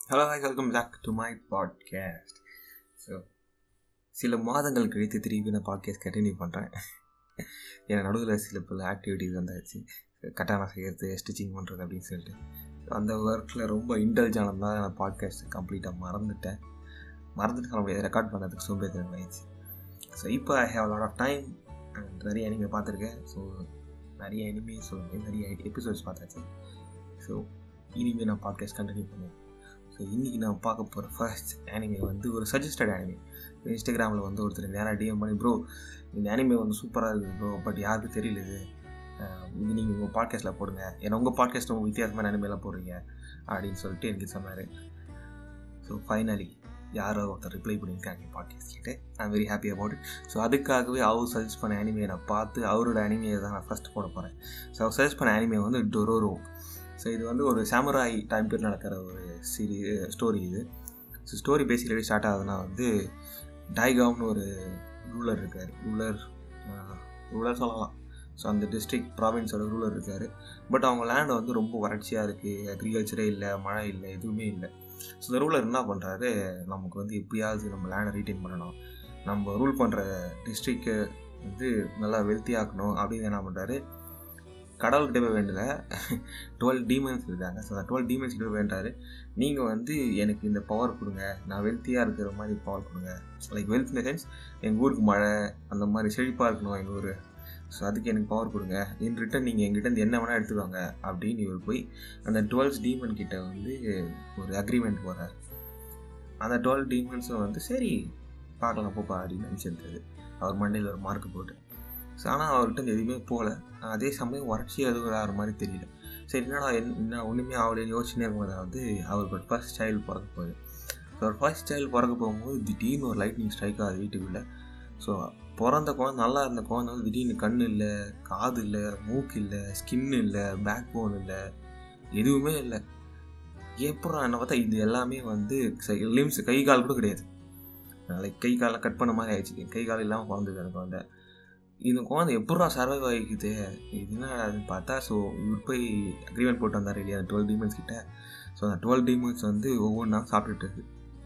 hello hi welcome back to my podcast so சில மாதங்கள் கழித்து திருப்பி நான் பாட்காஸ்ட் கண்டினியூ பண்ணுறேன் என் நடுவில் சில பல ஆக்டிவிட்டிஸ் வந்தாச்சு கட்டான செய்கிறது ஸ்டிச்சிங் பண்ணுறது அப்படின்னு சொல்லிட்டு அந்த ஒர்க்கில் ரொம்ப இன்டெலிஜ் ஆனதுனால நான் பாட்காஸ்ட் கம்ப்ளீட்டாக மறந்துட்டேன் மறந்துட்டு சொல்ல முடியாது ரெக்கார்ட் பண்ணுறதுக்கு சோம்பேறித்தனம் ஆயிடுச்சு ஸோ இப்போ I have lot of time நிறைய அனிமே பார்த்துருக்கேன் ஸோ நிறைய அனிமே சொல்லுங்கள் நிறைய எபிசோட்ஸ் பார்த்தாச்சு ஸோ இனிமேல் நான் பாட்காஸ்ட் கண்டினியூ பண்ணுவேன் ஸோ இன்றைக்கி நான் பார்க்க போகிற ஃபர்ஸ்ட் அனிமே வந்து ஒரு சஜஸ்டட் அனிமே இன்ஸ்டாகிராமில் வந்து ஒருத்தர் நேராக டிஎம் பண்ணி ப்ரோ இந்த அனிமே வந்து சூப்பராக இருக்குது ப்ரோ பட் யாருக்கும் தெரியல இது அஹ் இது நீங்கள் உங்கள் பாட்காஸ்ட்டில் போடுங்க ஏன்னா உங்கள் பாட்காஸ்ட் உங்கள் வித்தியாசமான அனிமேலாம் போடுறீங்க அப்படின்னு சொல்லிட்டு எனக்கு சொன்னார் ஸோ ஃபைனலி யாரோ ஒருத்தர் ரிப்ளை பண்ணியிருக்காங்க பாட்காஸ்ட் கேட்டு I'm very happy about it so அதுக்காகவே அவர் சஜஸ்ட் பண்ண அனிமையை நான் பார்த்து அவரோட அனிமையை தான் நான் ஃபஸ்ட் போட போகிறேன் ஸோ அவர் சஜஸ்ட் பண்ண அனிமே வந்து டொரோரோ ஸோ இது வந்து ஒரு சாமுராய் டைம் பீரியட் நடக்கிற ஒரு சீரி ஸ்டோரி இது ஸோ ஸ்டோரி பேசிக்கலி ஸ்டார்ட் ஆகுதுன்னா வந்து டைகாவ்னு ஒரு ரூலர் இருக்கார் ரூலர் ரூலர் சொல்லலாம் ஸோ அந்த டிஸ்ட்ரிக்ட் ப்ராவின்ஸோட ரூலர் இருக்கார் பட் அவங்க லேண்ட் வந்து ரொம்ப வறட்சியாக இருக்குது அக்ரிகல்ச்சரே இல்லை மழை இல்லை எதுவுமே இல்லை ஸோ இந்த ரூலர் என்ன பண்ணுறாரு நமக்கு வந்து எப்படியாவது நம்ம லேண்டை ரீட்டைன் பண்ணணும் நம்ம ரூல் பண்ணுற டிஸ்ட்ரிக்டை வந்து நல்லா வெல்த்தி ஆக்கணும் அப்படின்னு என்ன பண்ணுறாரு கடவுள்கிட்ட போய் வேண்டல டுவெல் டீமன்ஸ் இருக்காங்க ஸோ அந்த டுவெல் டீமன்ஸ் கிட்ட வேண்டாரு நீங்கள் வந்து எனக்கு இந்த பவர் கொடுங்க நான் வெல்த்தியாக இருக்கிற மாதிரி பவர் கொடுங்க லைக் வெல்த் இந்த சென்ஸ் எங்கள் ஊருக்கு மழை அந்த மாதிரி செழிப்பாக இருக்கணும் எங்கள் ஊர் ஸோ அதுக்கு எனக்கு பவர் கொடுங்க இன் ரிட்டன் நீங்கள் எங்கிட்ட என்ன வேணால் எடுத்துக்கோங்க அப்படின்னு இவர் போய் அந்த டுவெல்ஸ் டீமன் கிட்ட வந்து ஒரு அக்ரிமெண்ட் போகிறார் அந்த டுவெல் டீமன்ஸும் வந்து சரி பார்க்கலாம் போப்பா அப்படின்னு நினச்சிருந்தது அவர் மண்டையில் ஒரு மார்க் போட்டு ஸோ ஆனால் அவர்கிட்ட எதுவுமே போகல அதே சமயம் வறட்சி எதுவும் ஆகிற மாதிரி தெரியல சரி என்னடா என்ன ஒன்றுமே ஆகலைன்னு யோசனை இருக்கும்போது வந்து அவருக்கு ஒரு ஃபர்ஸ்ட் சைல்டு பிறக்க போகுது ஸோ ஒரு ஃபர்ஸ்ட் சைல்டு பிறக்க போகும்போது திடீர்னு ஒரு லைட்னிங் ஸ்ட்ரைக் ஆகுது வீட்டுக்குள்ளே ஸோ பிறந்த குழந்தை நல்லா இருந்த குழந்தை வந்து திடீர்னு கண் இல்லை காது இல்லை மூக்கு இல்லை ஸ்கின் இல்லை பேக் போன் இல்லை எதுவுமே இல்லை எப்பறம் என்ன பார்த்தா இது எல்லாமே வந்து லிம்ஸ் கை கால் கூட கிடையாது லைக் கை காலை கட் பண்ண மாதிரி ஆயிடுச்சு கை கால் இல்லாமல் பிறந்தது எனக்கு குழந்தை இந்த குழந்தை எப்படா சர்வைவ் ஆகிக்குது இது என்ன அதுன்னு பார்த்தா ஸோ இவர் போய் அக்ரிமெண்ட் போட்டு வந்தார் இல்லையா அந்த டுவெல் டீமன்ஸ் கிட்ட ஸோ அந்த டுவெல் டீமன்ஸ் வந்து ஒவ்வொன்றா சாப்பிட்டுட்டு இருக்கு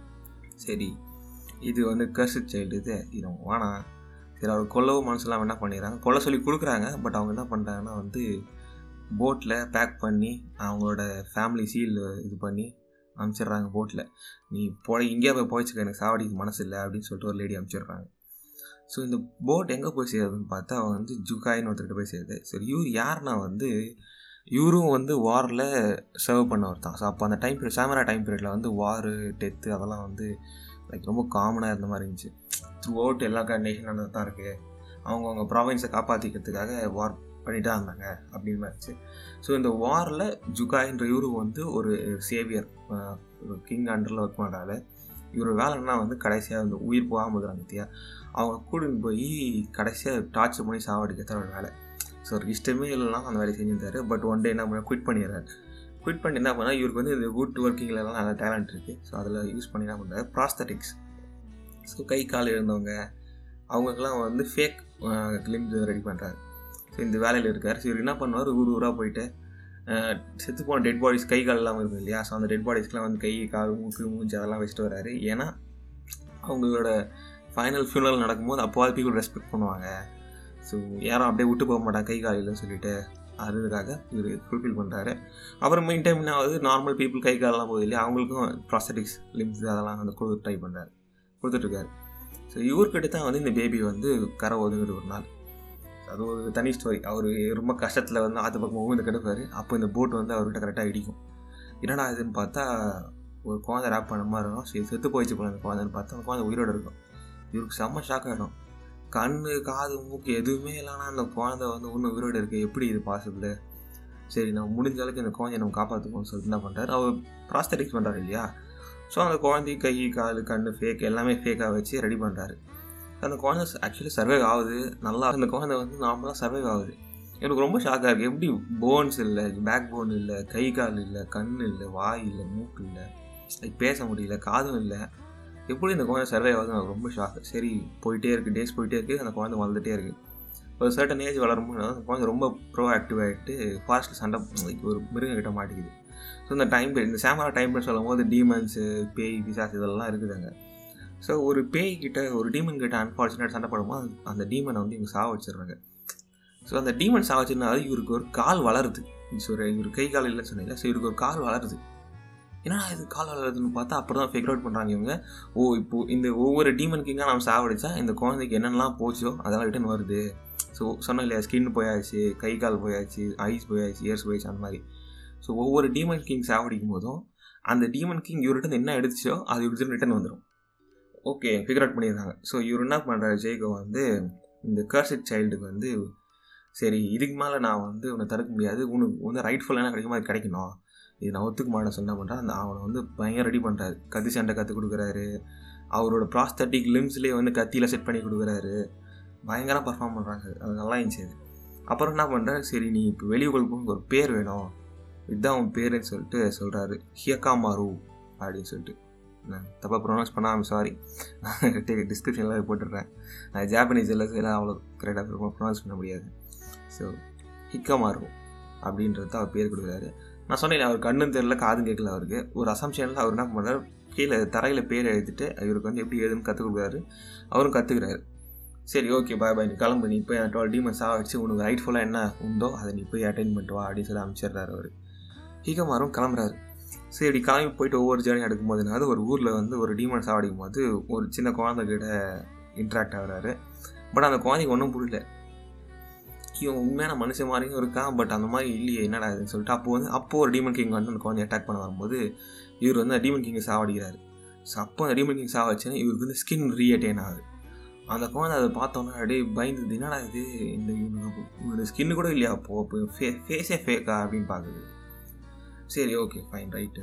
சரி இது வந்து கர்ஸ் சைல்டு இது இது அவங்க வேணாம் சரி அவர் கொல்லவும் மனசுலாம் என்ன பண்ணிடுறாங்க கொல்ல சொல்லி கொடுக்குறாங்க பட் அவங்க என்ன பண்ணுறாங்கன்னா வந்து போட்டில் பேக் பண்ணி அவங்களோட ஃபேமிலி சீல் இது பண்ணி அனுப்பிச்சிடுறாங்க போட்டில் நீ போய் இங்கேயே போய் போயிச்சுக்க எனக்கு சாவடிக்கு மனசு இல்லை அப்படின்னு சொல்லிட்டு ஒரு லேடி அனுப்பிச்சிடுறாங்க ஸோ இந்த போட் எங்கே போய் சேருதுன்னு பார்த்தா அவன் வந்து ஜுகாயின்னு ஒருத்தர்கிட்ட போய் சேருது சரி இவர் யாருன்னா வந்து இவரும் வந்து வாரில் சர்வ் பண்ண ஒருத்தான் ஸோ அப்போ அந்த டைம் பீரியட் சாமரா டைம் பீரியடில் வந்து வாரு டெத்து அதெல்லாம் வந்து லைக் ரொம்ப காமனாக இருந்த மாதிரி இருந்துச்சு த்ரூ அவுட் எல்லா நேஷன் நடந்து தான் இருக்குது அவங்கவுங்க ப்ராவின்ஸை காப்பாற்றிக்கிறதுக்காக வார் பண்ணிட்டு தான் இருந்தாங்க அப்படின்னு மாதிரி இருந்துச்சு ஸோ இந்த வாரில் ஜுகாயின்ற இவரு வந்து ஒரு சேவியர் ஒரு கிங் அண்டரில் ஒர்க் பண்ணுறாரு இவர் வேலைன்னா வந்து கடைசியாக இந்த உயிர் போகாமல் இருக்கிறாங்க பற்றியா அவங்க கூட்டின்னு போய் கடைசியாக டார்ச்சர் பண்ணி சாவடிக்கிறது ஒரு வேலை ஸோ அவருக்கு இஷ்டமே இல்லைனா அந்த வேலையை செஞ்சிருந்தாரு பட் ஒன் டே என்ன பண்ண குவிட் பண்ணிடுறாரு குவிட் பண்ணி என்ன பண்ணால் இவருக்கு வந்து இந்த வுட் ஒர்க்கிங்லலாம் நல்ல டேலண்ட் இருக்குது ஸோ அதில் யூஸ் பண்ணி என்ன பண்ணுறாரு ப்ராஸ்தட்டிக்ஸ் ஸோ கை கால் இருந்தவங்க அவங்களுக்கெல்லாம் வந்து ஃபேக் லிம்ஸ் ரெடி பண்ணுறாரு ஸோ இந்த வேலையில் இருக்கார் ஸோ இவர் என்ன பண்ணுவார் ஊர் ஊராக போயிட்டு செத்து போன டெட் பாடிஸ் கை கால் எல்லாம் இருக்கும் இல்லையா ஸோ அந்த டெட் பாடிஸ்க்கெலாம் வந்து கை கால் மூக்கு மூஞ்சி அதெல்லாம் வச்சுட்டு வராரு ஏன்னா அவங்களோட ஃபைனல் ஃபியூனல் நடக்கும்போது அப்போது பீப்புள் ரெஸ்பெக்ட் பண்ணுவாங்க ஸோ யாரும் அப்படியே விட்டு போக மாட்டாங்க கை கால் இல்லைன்னு சொல்லிட்டு அதுக்காக இவர் ஃபுல்ஃபில் பண்ணுறாரு அப்புறம் மெயின் டைம் என்ன ஆகுது நார்மல் பீப்புள் கை காலெலாம் போகுது இல்லையா அவங்களுக்கும் ப்ராஸ்தட்டிக்ஸ் லிம்ஸ் அதெல்லாம் வந்து கொடுத்து ட்ரை பண்ணுறாரு கொடுத்துட்ருக்காரு ஸோ இவர்கிட்ட தான் வந்து இந்த பேபி வந்து கரை ஒதுங்குது ஒரு நாள் அது ஒரு தனி ஸ்டோரி அவர் ரொம்ப கஷ்டத்தில் வந்து ஆற்று பக்கம் ஊந்து கிடப்பார் அப்போ இந்த போட் வந்து அவர்கிட்ட கரெக்டாக இடிக்கும் என்னடா இதுன்னு பார்த்தா ஒரு குழந்தை ரேப் பண்ண மாதிரி இருக்கும் சரி செத்து போயிடுச்சு போல அந்த குழந்தைன்னு பார்த்தா அந்த குழந்தை உயிரோடு இருக்கும் இவருக்கு செம்ம ஷாக் ஆகிடும் கண் காது மூக்கு எதுவுமே இல்லைனா அந்த குழந்தை வந்து இன்னும் உயிரோடு இருக்குது எப்படி இது பாசிபிள் சரி நம்ம முடிஞ்ச அளவுக்கு இந்த குழந்தைய நம்ம காப்பாற்றுக்கோன்னு சொல்லிட்டு என்ன பண்ணுறாரு அவர் ப்ராஸ்தட்டிக்ஸ் பண்ணுறாரு இல்லையா ஸோ அந்த குழந்தை கை கால் கண் ஃபேக் எல்லாமே ஃபேக்காக வச்சு ரெடி பண்ணுறாரு அந்த குழந்தை ஆக்சுவலி சர்வைவ் ஆகுது நல்லா அந்த குழந்தை வந்து நார்மலாக சர்வைவ் ஆகுது எனக்கு ரொம்ப ஷாக்காக இருக்குது எப்படி போன்ஸ் இல்லை பேக் போன் இல்லை கை கால் இல்லை கண் இல்லை வாய் இல்லை மூக்கு இல்லை லைக் பேச முடியல காதும் இல்லை எப்படி இந்த குழந்தை சர்வே ஆகுது எனக்கு ரொம்ப ஷாக்கு சரி போயிட்டே இருக்குது டேஸ் போயிட்டே இருக்குது அந்த குழந்தை வளர்ந்துட்டே இருக்குது ஒரு சர்டன் ஏஜ் வளரும்போது அந்த குழந்தை ரொம்ப ப்ரோ ஆக்டிவ் ஆகிட்டு ஃபாரஸ்ட்டில் சண்டை லைக் ஒரு மிருகம் கிட்ட மாட்டேங்குது ஸோ இந்த டைம் பீரியட் இந்த சாமரா டைம் பீரியட் சொல்லும் போது டீமன்ஸு பேய் பிசாஸ் இதெல்லாம் இருக்குதுங்க ஸோ ஒரு பேய் கிட்ட ஒரு டீமன் கிட்ட அன்ஃபார்ச்சுனேட் சண்டை போடும்போது அந்த டீமனை வந்து இவங்க சாவ வச்சிடுறாங்க ஸோ அந்த டீமன் சாவ வச்சிருந்தா இவருக்கு ஒரு கால் வளருது ஒரு இவர் கை கால் இல்லைன்னு சொன்னீங்க ஸோ இவருக்கு ஒரு கால் வளருது என்னடா இது கால் வளருதுன்னு பார்த்தா அப்புறம் தான் ஃபிகர் அவுட் பண்ணுறாங்க இவங்க ஓ இப்போ இந்த ஒவ்வொரு டீமன் கிங்காக நம்ம சாவடிச்சா இந்த குழந்தைக்கு என்னென்னலாம் போச்சோ அதெல்லாம் ரிட்டன் வருது ஸோ சொன்னோம் இல்லையா ஸ்கின் போயாச்சு கை கால் போயாச்சு ஐஸ் போயாச்சு இயர்ஸ் போயாச்சு அந்த மாதிரி ஸோ ஒவ்வொரு டீமன் கிங் சாவடிக்கும் போதும் அந்த டீமன் கிங் இவர்கிட்ட என்ன எடுத்துச்சோ அது இவருக்கு ரிட்டன் வந்துடும் ஓகே ஃபிகர் அவுட் பண்ணியிருக்காங்க ஸோ இவர் என்ன பண்ணுறாரு ஜெய்கோ வந்து இந்த கர்சட் சைல்டுக்கு வந்து சரி இதுக்கு மேலே நான் வந்து உன்னை தடுக்க முடியாது உனக்கு வந்து ரைட்ஃபுல்லாக கிடைக்குமா அது கிடைக்கணும் இது நான் ஒத்துக்க மாட்டேன் சொன்ன பண்ணுறேன் அந்த அவனை வந்து பயங்கர ரெடி பண்ணுறாரு கத்தி சண்டை கற்றுக் கொடுக்குறாரு அவரோட ப்ராஸ்தட்டிக் லிம்ஸ்லேயே வந்து கத்தியில் செட் பண்ணி கொடுக்குறாரு பயங்கரம் பர்ஃபார்ம் பண்ணுறாங்க அது நல்லா இருந்துச்சு அது அப்புறம் என்ன பண்ணுறாரு சரி நீ இப்போ வெளியூருக்கு போக ஒரு பேர் வேணும் இதுதான் உன் பேருன்னு சொல்லிட்டு சொல்கிறாரு ஹியக்கா மாரு அப்படின்னு சொல்லிட்டு நான் தப்பாக ப்ரொனவுன்ஸ் பண்ணால் ஐம் சாரி டிஸ்கிரிப்ஷனில் போட்டுடுறேன் நான் ஜாப்பனீஸ் எல்லாம் எல்லாம் அவ்வளோ கரெக்டாக ப்ரொனவுன்ஸ் பண்ண முடியாது ஸோ ஹிக்கமாரு அப்படின்றது தான் அவர் பேர் கொடுக்குறாரு நான் சொன்னேன் அவர் கண்ணும் தெரியல காதும் கேட்கல அவருக்கு ஒரு அசம்ஷனில் அவர் என்ன பண்ணுறாரு கீழே தரையில் பேர் எழுதிட்டு இவருக்கு வந்து எப்படி எழுதுன்னு கற்றுக் கொடுக்குறாரு அவரும் கற்றுக்கிறாரு சரி ஓகே பாய் பாய் நீ கிளம்பு நீ போய் டுவெல் டீமன்ஸ் ஆகிடுச்சு உனக்கு ரைட் ஃபுல்லாக என்ன உண்டோ அதை நீ போய் அட்டைன் பண்ணிட்டு வா அப்படின்னு சொல்லி அமைச்சிடுறாரு அவர் ஹீகமாரும் கிளம்புறாரு சரி இப்படி கிளம்பி போயிட்டு ஒவ்வொரு ஜேர்னி எடுக்கும்போது அது ஒரு ஊரில் வந்து ஒரு டீமன்ஸ் ஆடிக்கும் போது ஒரு சின்ன குழந்தைகிட்ட இன்ட்ராக்ட் ஆகுறாரு பட் அந்த குழந்தைக்கு ஒன்றும் புரியல இவன் உண்மையான மனுஷன் மாதிரியும் இருக்கான் பட் அந்த மாதிரி இல்லையே என்னடா இதுன்னு சொல்லிட்டு அப்போ வந்து அப்போ ஒரு டீமன் கிங் வந்து அந்த குழந்தைய அட்டாக் பண்ண வரும்போது இவர் வந்து அந்த டீமன் கிங்கை சாவடிக்கிறாரு ஸோ அப்போ அந்த டீமன் கிங் சாவடிச்சுன்னா இவருக்கு வந்து ஸ்கின் ரீஅட்டைன் ஆகுது அந்த குழந்தை அதை பார்த்தோன்னா அப்படியே பயந்துது என்னடா இது இந்த இவனோட ஸ்கின்னு கூட இல்லையா அப்போ அப்போ ஃபே ஃபேஸே ஃபேக்கா அப்படின்னு பார்க்குது சரி ஓகே ஃபைன் ரைட்டு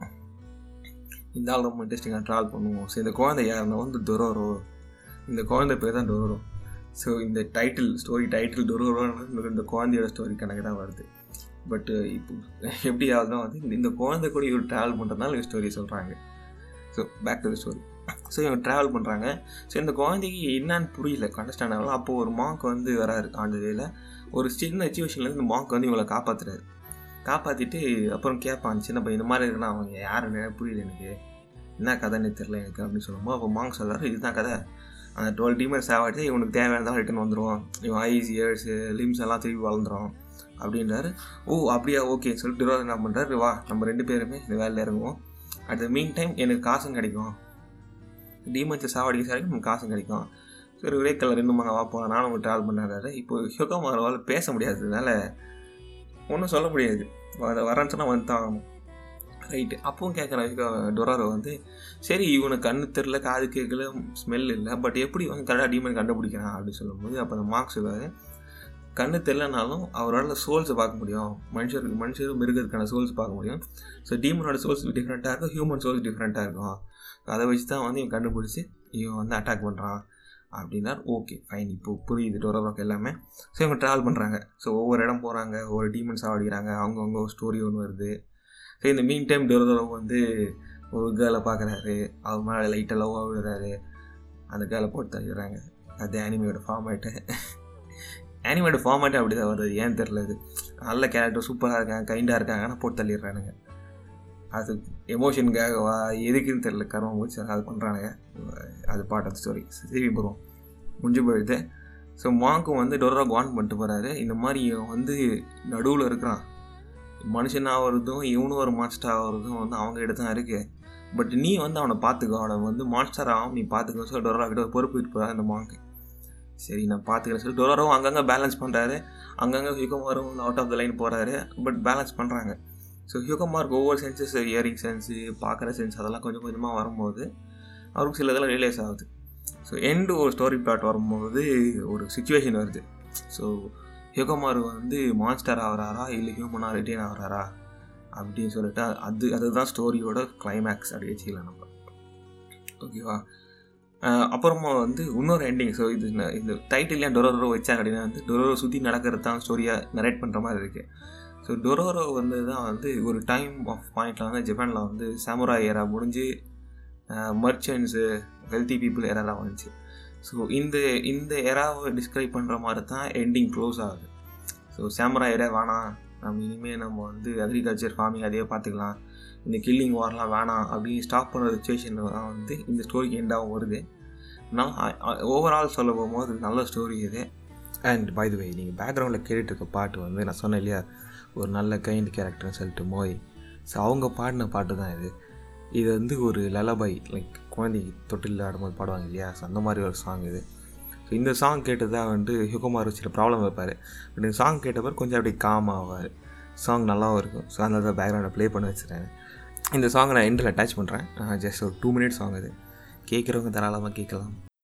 இந்த ஆள் ரொம்ப இன்ட்ரெஸ்டிங்காக ட்ராவல் பண்ணுவோம் ஸோ இந்த குழந்தை யாருன்னா வந்து டொரோரோ இந்த குழந்தை பேர் தான் டொரோரோ ஸோ இந்த டைட்டில் ஸ்டோரி டைட்டில் டொரோரோன்னு இந்த குழந்தையோட ஸ்டோரி கணக்கு தான் வருது பட்டு இப்போ எப்படி ஆகுதுன்னா வந்து இந்த குழந்தை கூட இவர் ட்ராவல் பண்ணுறதுனால இந்த ஸ்டோரி சொல்கிறாங்க so back to the story so இவங்க ட்ராவல் பண்ணுறாங்க ஸோ இந்த குழந்தைக்கு என்னன்னு புரியல அண்டர்ஸ்டாண்ட் ஆகலாம் அப்போது ஒரு மாங்க் வந்து வராரு ஆண்டு வேல ஒரு சின்ன சுச்சுவேஷன்லேருந்து இந்த மாங்க் வந்து இவங்களை காப்பாற்றுறாரு காப்பாற்றிட்டு அப்புறம் கேட்பான் சின்ன பையன் இந்த மாதிரி இருக்குன்னா அவங்க யாருன்னு புரியல எனக்கு என்ன கதைன்னு தெரில எனக்கு அப்படின்னு சொல்லும்போது அப்போ மாங்க் சொல்கிறாரு இதுதான் கதை அந்த டுவெல் டீமர் சேவாட்டி இவனுக்கு தேவையானதான் ரிட்டன் வந்துடுவான் இவன் ஐஸ் இயர்ஸு லிம்ஸ் எல்லாம் திருப்பி வளர்ந்துடும் அப்படின்றாரு ஓ அப்படியா ஓகே சொல்லிட்டு என்ன பண்ணுறாரு வா நம்ம ரெண்டு பேருமே இந்த வேலையில் இறங்குவோம் அட் த மீன் டைம் எனக்கு காசும் கிடைக்கும் டீமன்ஸை சாவடிக்க சாவடிக்க நமக்கு காசும் கிடைக்கும் சரி ஒரே கலர் இன்னும் வா போகலாம் நானும் அவங்க ட்ராவல் பண்ணாரு இப்போ ஹியோகமாரவால் பேச முடியாததுனால ஒன்றும் சொல்ல முடியாது வரேன்னு சொன்னால் வந்து தான் ஆகணும் ரைட்டு அப்பவும் கேட்குறேன் டொராரோ வந்து சரி இவனுக்கு கண்ணு தெரில காது கேட்கல ஸ்மெல் இல்லை பட் எப்படி வந்து கரெக்டாக டீமன் கண்டுபிடிக்கிறான் அப்படின்னு சொல்லும்போது அப்போ அந்த மார்க்ஸ் சொல்லுவார் கண்ணு தெரிலனாலும் அவரால் சோல்ஸை பார்க்க முடியும் மனுஷருக்கு மனுஷரும் மிருகத்துக்கான சோல்ஸ் பார்க்க முடியும் ஸோ டீமனோட சோல்ஸ் டிஃப்ரெண்ட்டாக இருக்கும் ஹியூமன் சோல்ஸ் டிஃப்ரெண்ட்டாக இருக்கும் அதை வச்சு தான் வந்து இவன் கண்டுபிடிச்சி இவன் வந்து அட்டாக் பண்ணுறான் அப்படின்னா ஓகே ஃபைன் இப்போ புரியுது டொரோரோக்கு எல்லாமே ஸோ இவங்க ட்ராவல் பண்ணுறாங்க ஸோ ஒவ்வொரு இடம் போகிறாங்க ஒவ்வொரு டீமன்ஸ் ஆடிக்கிறாங்க அவங்கவுங்க ஒரு ஸ்டோரி ஒன்று வருது ஸோ இந்த மீன் டைம் டொரோரோ வந்து ஒரு கேர்ளை பார்க்குறாரு அவர் மேலே லைட்டாக லவ்வாக விழுறாரு அந்த கேர்ளை போட்டு தள்ளிடுறாங்க அது ஆனிமையோட ஃபார்மேட்டு ஆனிமேட் ஃபார்மேட்டே அப்படி தான் வருது ஏன் தெரில இது நல்ல கேரக்டர் சூப்பராக இருக்காங்க கைண்டாக இருக்காங்க ஆனால் போட்டு தள்ளிடுறானுங்க அது எமோஷனுக்காகவா எதுக்குன்னு தெரில கர்மம் போச்சு அது பண்ணுறானுங்க அது பார்ட் ஆஃப் ஸ்டோரி திரும்பி போகிறோம் முடிஞ்சு போயிடுது ஸோ மாங்க்கும் வந்து டொரா கான் பண்ணிட்டு போகிறாரு இந்த மாதிரி இவன் வந்து நடுவில் இருக்கிறான் மனுஷனாகிறதும் இவனும் ஒரு மான்ஸ்டர் ஆகிறதும் வந்து அவங்க கிட்ட தான் இருக்குது பட் நீ வந்து அவனை பார்த்துக்கோ அவனை வந்து மான்ஸ்டர் ஆகும் நீ பார்த்துக்கோ சொல்லி டொரா கிட்ட ஒரு பொறுப்பு விட்டு போகிறான் அந்த மாங்க்கு சரி நான் பார்த்துக்கிறேன் சொல்லி டொராரும் அங்கங்கே பேலன்ஸ் பண்ணுறாரு அங்கங்கே ஹியூகமாரும் அவுட் ஆஃப் த லைன் போகிறாரு பட் பேலன்ஸ் பண்ணுறாங்க ஸோ ஹியூகமாருக்கு ஒவ்வொரு சென்சஸ் இயரிங் சென்ஸு பார்க்குற சென்ஸ் அதெல்லாம் கொஞ்சம் கொஞ்சமாக வரும்போது அவருக்கு சில இதெல்லாம் ரியலைஸ் ஆகுது ஸோ எண்டு ஒரு ஸ்டோரி பிளாட் வரும்போது ஒரு சுச்சுவேஷன் வருது ஸோ ஹியோகமாரு வந்து மான்ஸ்டர் ஆகிறாரா இல்லை ஹியூமனாக ரிட்டைன் ஆகிறாரா அப்படின்னு சொல்லிட்டு அது அதுதான் ஸ்டோரியோட கிளைமேக்ஸ் அப்படி வச்சுக்கலாம் நம்ம ஓகேவா அப்புறமா வந்து இன்னொரு எண்டிங் ஸோ இது இந்த டைட்டில் ஏன் டொரோரோ வச்சாங்க அப்படின்னா வந்து டொரோரோ சுற்றி நடக்கிறது தான் ஸ்டோரியாக நரேட் பண்ணுற மாதிரி இருக்குது ஸோ டொரோரோ வந்து தான் வந்து ஒரு டைம் ஆஃப் பாயிண்டில் வந்து ஜப்பானில் வந்து சாமுரா ஏரா முடிஞ்சு மர்ச்சன்ட்ஸு வெல்த்தி பீப்புள் எராலாம் வந்துச்சு ஸோ இந்த இந்த எராவை டிஸ்கிரைப் பண்ணுற மாதிரி தான் எண்டிங் க்ளோஸ் ஆகுது ஸோ சாமுரா ஏரா வேணாம் நம்ம இனிமேல் நம்ம வந்து அக்ரிகல்ச்சர் ஃபார்மிங் அதே பார்த்துக்கலாம் இந்த கில்லிங் வார்லாம் வேணாம் அப்படின்னு ஸ்டாப் பண்ணுற சுச்சுவேஷன் தான் வந்து இந்த ஸ்டோரிக்கு எண்டாகவும் வருது நான் ஓவரால் சொல்ல போகும்போது நல்ல ஸ்டோரி இது அண்ட் பை த வே நீங்கள் பேக்ரவுண்டில் கேட்டுட்டு இருக்க பாட்டு வந்து நான் சொன்னேன் இல்லையா ஒரு நல்ல கைண்ட் கேரக்டர்னு சொல்லிட்டு மோய் ஸோ அவங்க பாடின பாட்டு தான் இது இது வந்து ஒரு லலபை லைக் குழந்தைக்கு தொட்டில் ஆடும்போது பாடுவாங்க இல்லையா ஸோ அந்த மாதிரி ஒரு சாங் இது ஸோ இந்த சாங் கேட்டு தான் வந்து ஹிகுமார் சில ப்ராப்ளம் வைப்பார் பட் இந்த சாங் கேட்டப்பர் கொஞ்சம் அப்படியே காம் ஆவார் சாங் நல்லாவும் இருக்கும் ஸோ அந்த பேக்ரவுண்டை ப்ளே பண்ணி வச்சுருக்கேன் இந்த சாங்கை நான் எண்டில் அட்டாச் பண்ணுறேன் ஜஸ்ட் ஒரு டூ மினிட்ஸ் சாங் இது கேட்குறவங்க தாராளமாக கேட்கலாம்